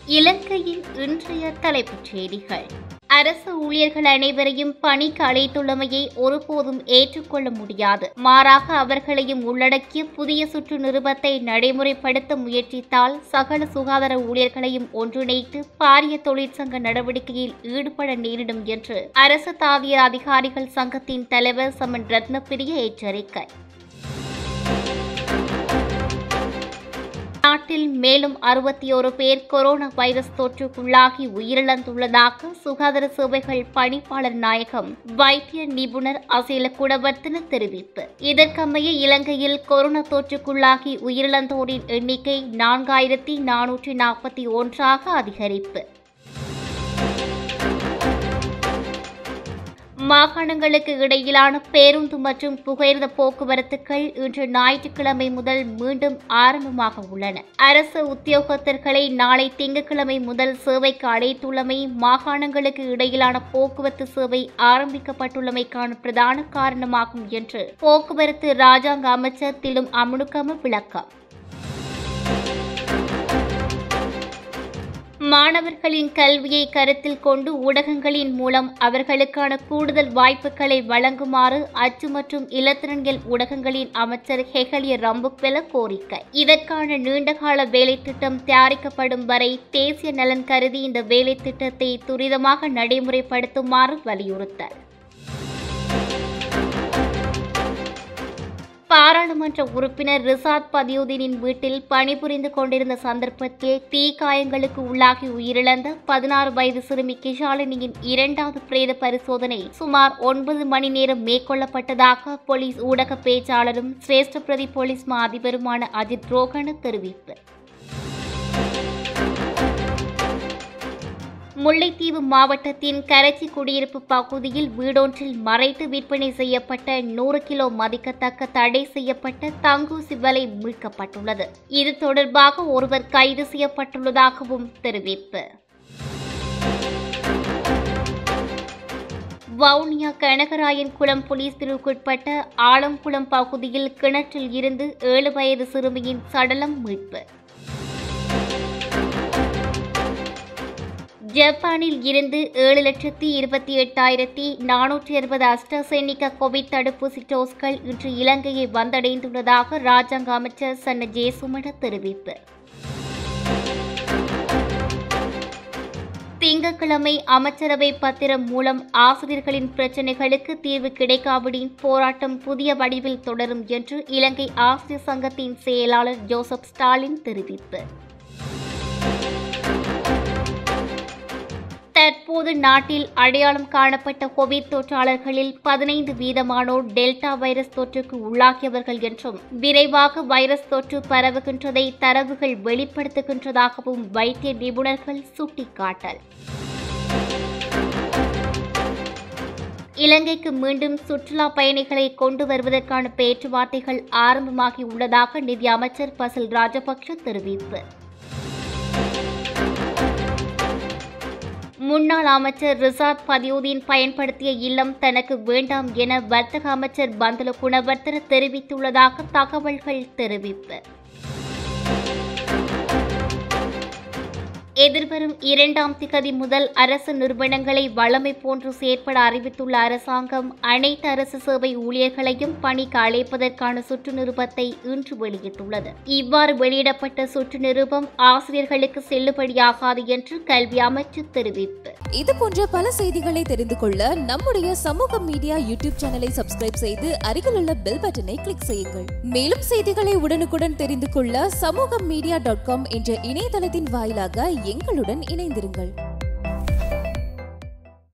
இலங்கையின் இன்றைய தலைப்புச் செய்திகள் அரசு ஊழியர்கள் அனைவரையும் பணிக்கு அழைத்துள்ளமையை ஒருபோதும் ஏற்றுக்கொள்ள முடியாது மாறாக அவர்களையும் உள்ளடக்கிய புதிய சுற்று நிருபத்தை நடைமுறைப்படுத்த முயற்சித்தால் சகல சுகாதார ஊழியர்களையும் ஒன்றிணைத்து பாரிய தொழிற்சங்க நடவடிக்கையில் ஈடுபட நேரிடும் என்று அரசு தாவிய அதிகாரிகள் சங்கத்தின் தலைவர் சமன் ரத்னப்பிரிய எச்சரிக்கை நாட்டில் மேலும் அறுபத்தி ஒரு பேர் கொரோனா வைரஸ் தொற்றுக்குள்ளாகி உயிரிழந்துள்ளதாக சுகாதார சேவைகள் பணிப்பாளர் நாயகம் வைத்திய நிபுணர் அசேல குடவர்த்தன தெரிவிப்பு இதற்கமைய இலங்கையில் கொரோனா தொற்றுக்குள்ளாகி உயிரிழந்தோரின் எண்ணிக்கை நான்காயிரத்தி நானூற்றி நாற்பத்தி ஒன்றாக அதிகரிப்பு மாகாணங்களுக்கு இடையிலான பேருந்து மற்றும் புகையிரத போக்குவரத்துகள் இன்று ஞாயிற்றுக்கிழமை முதல் மீண்டும் ஆரம்பமாக உள்ளன அரசு உத்தியோகத்தர்களை நாளை திங்கட்கிழமை முதல் சேவைக்கு அழைத்துள்ளமை மாகாணங்களுக்கு இடையிலான போக்குவரத்து சேவை ஆரம்பிக்கப்பட்டுள்ளமைக்கான பிரதான காரணமாகும் என்று போக்குவரத்து ராஜாங்க அமைச்சர் திலும் அமுனுக்கம விளக்கம் மாணவர்களின் கல்வியை கருத்தில் கொண்டு ஊடகங்களின் மூலம் அவர்களுக்கான கூடுதல் வாய்ப்புகளை வழங்குமாறு அச்சு மற்றும் இலத்திரன்கள் ஊடகங்களின் அமைச்சர் ஹெகலிய ரம்புக்வெல கோரிக்கை இதற்கான நீண்டகால வேலை திட்டம் தயாரிக்கப்படும் வரை தேசிய நலன் கருதி இந்த வேலை திட்டத்தை துரிதமாக நடைமுறைப்படுத்துமாறு வலியுறுத்தல் பாராளுமன்ற உறுப்பினர் ரிசாத் பதியுதீனின் வீட்டில் பணிபுரிந்து கொண்டிருந்த சந்தர்ப்பத்தில் தீக்காயங்களுக்கு உள்ளாகி உயிரிழந்த பதினாறு வயது சிறுமி கிஷாலினியின் இரண்டாவது பிரேத பரிசோதனை சுமார் ஒன்பது மணி நேரம் மேற்கொள்ளப்பட்டதாக போலீஸ் ஊடக பேச்சாளரும் சிரேஷ்ட பிரதி போலீஸ் மா அதிபருமான அஜித் ரோகன தெரிவிப்பு முல்லைத்தீவு மாவட்டத்தின் கரைச்சி குடியிருப்பு பகுதியில் வீடொன்றில் மறைத்து விற்பனை செய்யப்பட்ட நூறு கிலோ மதிக்கத்தக்க தடை செய்யப்பட்ட தங்கூசி வலை மீட்கப்பட்டுள்ளது இது தொடர்பாக ஒருவர் கைது செய்யப்பட்டுள்ளதாகவும் தெரிவிப்பு வவுனியா கனகராயன் குளம் போலீஸ் பிரிவுக்குட்பட்ட ஆலங்குளம் பகுதியில் கிணற்றில் இருந்து ஏழு வயது சிறுமியின் சடலம் மீட்பு ஜப்பானில் இருந்து ஏழு லட்சத்தி இருபத்தி எட்டாயிரத்தி நானூற்றி அறுபது அஸ்ட்ராசெனிகா கோவிட் தடுப்பூசி டோஸ்கள் இன்று இலங்கையை வந்தடைந்துள்ளதாக ராஜாங்க அமைச்சர் சன்ன ஜேசுமட தெரிவிப்பு திங்கட்கிழமை அமைச்சரவை பத்திரம் மூலம் ஆசிரியர்களின் பிரச்சினைகளுக்கு தீர்வு கிடைக்காவிடின் போராட்டம் புதிய வடிவில் தொடரும் என்று இலங்கை ஆசிரியர் சங்கத்தின் செயலாளர் ஜோசப் ஸ்டாலின் தெரிவிப்பு தற்போது நாட்டில் அடையாளம் காணப்பட்ட கோவிட் தொற்றாளர்களில் பதினைந்து வீதமானோர் டெல்டா வைரஸ் தொற்றுக்கு உள்ளாகியவர்கள் என்றும் விரைவாக வைரஸ் தொற்று பரவுகின்றதை தரவுகள் வெளிப்படுத்துகின்றதாகவும் வைத்திய நிபுணர்கள் சுட்டிக்காட்டல் இலங்கைக்கு மீண்டும் சுற்றுலா பயணிகளை கொண்டு வருவதற்கான பேச்சுவார்த்தைகள் ஆரம்பமாகி உள்ளதாக நிதி அமைச்சர் பசில் ராஜபக்ஷ தெரிவிப்பு முன்னாள் அமைச்சர் ரிசாத் பதியுதீன் பயன்படுத்திய இல்லம் தனக்கு வேண்டாம் என வர்த்தக அமைச்சர் பந்தல குணவர்த்தன தெரிவித்துள்ளதாக தகவல்கள் தெரிவிப்பு எதிர்வரும் இரண்டாம் திகதி முதல் அரசு நிறுவனங்களை வளமை போன்று செயற்பட அறிவித்துள்ள அரசாங்கம் அனைத்து அரசு சேவை ஊழியர்களையும் பணிக்கு அழைப்பதற்கான சுற்று நிருபத்தை இன்று வெளியிட்டுள்ளது இவ்வாறு வெளியிடப்பட்ட சுற்று நிருபம் ஆசிரியர்களுக்கு செல்லுபடியாகாது என்று கல்வி அமைச்சு தெரிவிப்பு இது போன்ற பல செய்திகளை தெரிந்து கொள்ள நம்முடைய சமூக மீடியா யூடியூப் சேனலை சப்ஸ்கிரைப் செய்து அருகில் உள்ள பெல் பட்டனை கிளிக் செய்யுங்கள் மேலும் செய்திகளை உடனுக்குடன் தெரிந்து கொள்ள சமூக மீடியா டாட் காம் என்ற இணையதளத்தின் வாயிலாக எங்களுடன் இணைந்திருங்கள்